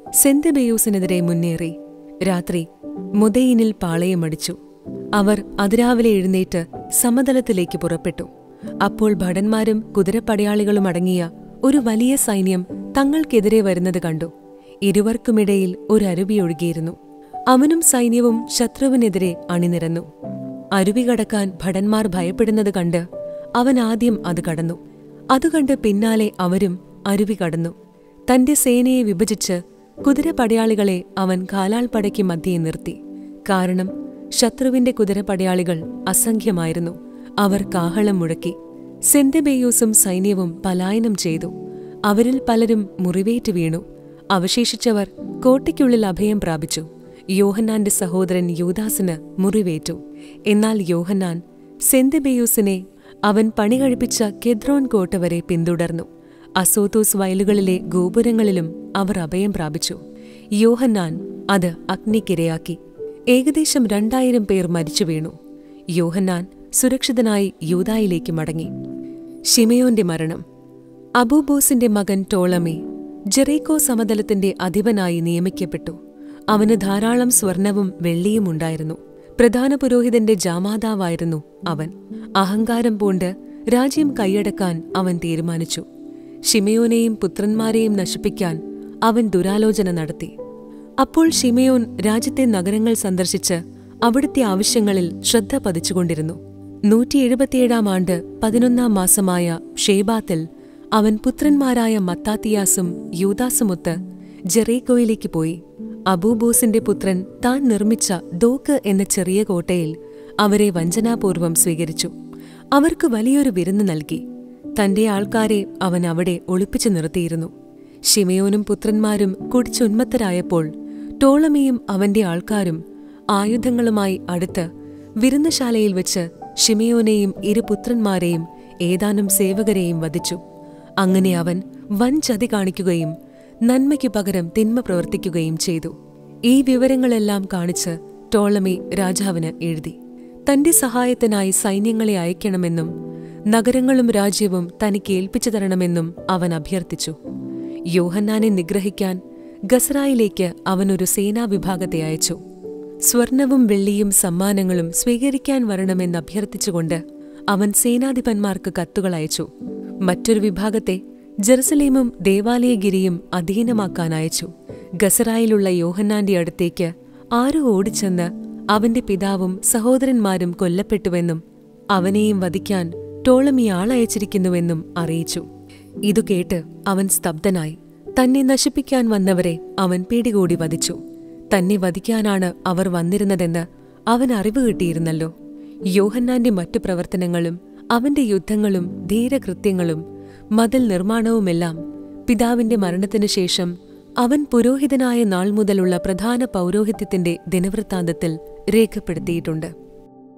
സെന്തബെയൂസിനെതിരെ മുന്നേറി രാത്രി മുദയിനിൽ പാളയമടിച്ചു അവർ അതിരാവിലെ എഴുന്നേറ്റ് സമതലത്തിലേക്ക് പുറപ്പെട്ടു അപ്പോൾ ഭടന്മാരും കുതിരപ്പടയാളികളും അടങ്ങിയ ഒരു വലിയ സൈന്യം തങ്ങൾക്കെതിരെ വരുന്നത് കണ്ടു ഇരുവർക്കുമിടയിൽ ഒരു അരുവി ഒഴുകിയിരുന്നു അവനും സൈന്യവും ശത്രുവിനെതിരെ അണിനിരന്നു അരുവി കടക്കാൻ ഭടന്മാർ ഭയപ്പെടുന്നത് കണ്ട് അവൻ ആദ്യം അത് കടന്നു അതുകണ്ട് പിന്നാലെ അവരും അരുവി കടന്നു തന്റെ സേനയെ വിഭജിച്ച് കുതിരപ്പടയാളികളെ അവൻ കാലാൾപ്പടയ്ക്ക് മധ്യേ നിർത്തി കാരണം ശത്രുവിന്റെ കുതിരപ്പടയാളികൾ അസംഖ്യമായിരുന്നു അവർ കാഹളം മുഴക്കി സെന്തബെയൂസും സൈന്യവും പലായനം ചെയ്തു അവരിൽ പലരും മുറിവേറ്റ് വീണു അവശേഷിച്ചവർ കോട്ടയ്ക്കുള്ളിൽ അഭയം പ്രാപിച്ചു യോഹന്നാന്റെ സഹോദരൻ യൂദാസിന് മുറിവേറ്റു എന്നാൽ യോഹന്നാൻ സെന്തബെയൂസിനെ അവൻ പണി കഴിപ്പിച്ച കെദ്രോൻ കോട്ട വരെ പിന്തുടർന്നു അസോത്തോസ് വയലുകളിലെ ഗോപുരങ്ങളിലും അവർ അഭയം പ്രാപിച്ചു യോഹന്നാൻ അത് അഗ്നിക്കിരയാക്കി ഏകദേശം രണ്ടായിരം പേർ മരിച്ചു വീണു യോഹന്നാൻ സുരക്ഷിതനായി യൂതായിലേക്ക് മടങ്ങി ഷിമയോന്റെ മരണം അബൂബോസിന്റെ മകൻ ടോളമി ജെറീക്കോ സമതലത്തിന്റെ അധിപനായി നിയമിക്കപ്പെട്ടു അവന് ധാരാളം സ്വർണവും വെള്ളിയും ഉണ്ടായിരുന്നു പ്രധാന പുരോഹിതന്റെ ജാമാതാവായിരുന്നു അവൻ അഹങ്കാരം പൂണ്ട് രാജ്യം കൈയടക്കാൻ അവൻ തീരുമാനിച്ചു ഷിമയോനെയും പുത്രന്മാരെയും നശിപ്പിക്കാൻ അവൻ ദുരാലോചന നടത്തി അപ്പോൾ ഷിമയോൻ രാജ്യത്തെ നഗരങ്ങൾ സന്ദർശിച്ച് അവിടുത്തെ ആവശ്യങ്ങളിൽ ശ്രദ്ധ പതിച്ചുകൊണ്ടിരുന്നു നൂറ്റി എഴുപത്തിയേഴാം ആണ്ട് പതിനൊന്നാം മാസമായ ഷേബാത്തിൽ അവൻ പുത്രന്മാരായ മത്താത്തിയാസും യൂദാസുമൊത്ത് ജെറേക്കോയിലേക്ക് പോയി അബൂബോസിന്റെ പുത്രൻ താൻ നിർമ്മിച്ച ദോക്ക് എന്ന ചെറിയ കോട്ടയിൽ അവരെ വഞ്ചനാപൂർവം സ്വീകരിച്ചു അവർക്ക് വലിയൊരു വിരുന്ന് നൽകി തന്റെ ആൾക്കാരെ അവൻ അവിടെ ഒളിപ്പിച്ചു നിർത്തിയിരുന്നു ഷിമയോനും പുത്രന്മാരും കുടിച്ചുന്മത്തരായപ്പോൾ ടോളമിയും അവന്റെ ആൾക്കാരും ആയുധങ്ങളുമായി അടുത്ത് വിരുന്നുശാലയിൽ വെച്ച് ഷിമയോനെയും ഇരു പുത്രന്മാരെയും ഏതാനും സേവകരെയും വധിച്ചു അങ്ങനെ അവൻ വൻ ചതി കാണിക്കുകയും നന്മയ്ക്കു പകരം തിന്മ പ്രവർത്തിക്കുകയും ചെയ്തു ഈ വിവരങ്ങളെല്ലാം കാണിച്ച് ടോളമി രാജാവിന് എഴുതി തന്റെ സഹായത്തിനായി സൈന്യങ്ങളെ അയക്കണമെന്നും നഗരങ്ങളും രാജ്യവും തനിക്ക് ഏൽപ്പിച്ചു തരണമെന്നും അവൻ അഭ്യർത്ഥിച്ചു യോഹന്നാനെ നിഗ്രഹിക്കാൻ ഗസറായിലേക്ക് അവനൊരു സേനാവിഭാഗത്തെ അയച്ചു സ്വർണവും വെള്ളിയും സമ്മാനങ്ങളും സ്വീകരിക്കാൻ വരണമെന്ന് അഭ്യർത്ഥിച്ചുകൊണ്ട് അവൻ സേനാധിപന്മാർക്ക് കത്തുകൾ അയച്ചു മറ്റൊരു വിഭാഗത്തെ ജെറുസലേമും ദേവാലയഗിരിയും അധീനമാക്കാൻ അയച്ചു ഗസറായിലുള്ള യോഹന്നാന്റെ അടുത്തേക്ക് ആരോ ഓടിച്ചെന്ന് അവന്റെ പിതാവും സഹോദരന്മാരും കൊല്ലപ്പെട്ടുവെന്നും അവനെയും വധിക്കാൻ ടോളമി ആളയച്ചിരിക്കുന്നുവെന്നും അറിയിച്ചു ഇതു കേട്ട് അവൻ സ്തബ്ധനായി തന്നെ നശിപ്പിക്കാൻ വന്നവരെ അവൻ പിടികൂടി വധിച്ചു തന്നെ വധിക്കാനാണ് അവർ വന്നിരുന്നതെന്ന് അവൻ അറിവ് കിട്ടിയിരുന്നല്ലോ യോഹന്നാന്റെ മറ്റു പ്രവർത്തനങ്ങളും അവന്റെ യുദ്ധങ്ങളും ധീരകൃത്യങ്ങളും മതിൽ നിർമ്മാണവുമെല്ലാം പിതാവിന്റെ മരണത്തിനു ശേഷം അവൻ പുരോഹിതനായ നാൾ മുതലുള്ള പ്രധാന പൗരോഹിത്യത്തിന്റെ ദിനവൃത്താന്തത്തിൽ രേഖപ്പെടുത്തിയിട്ടുണ്ട്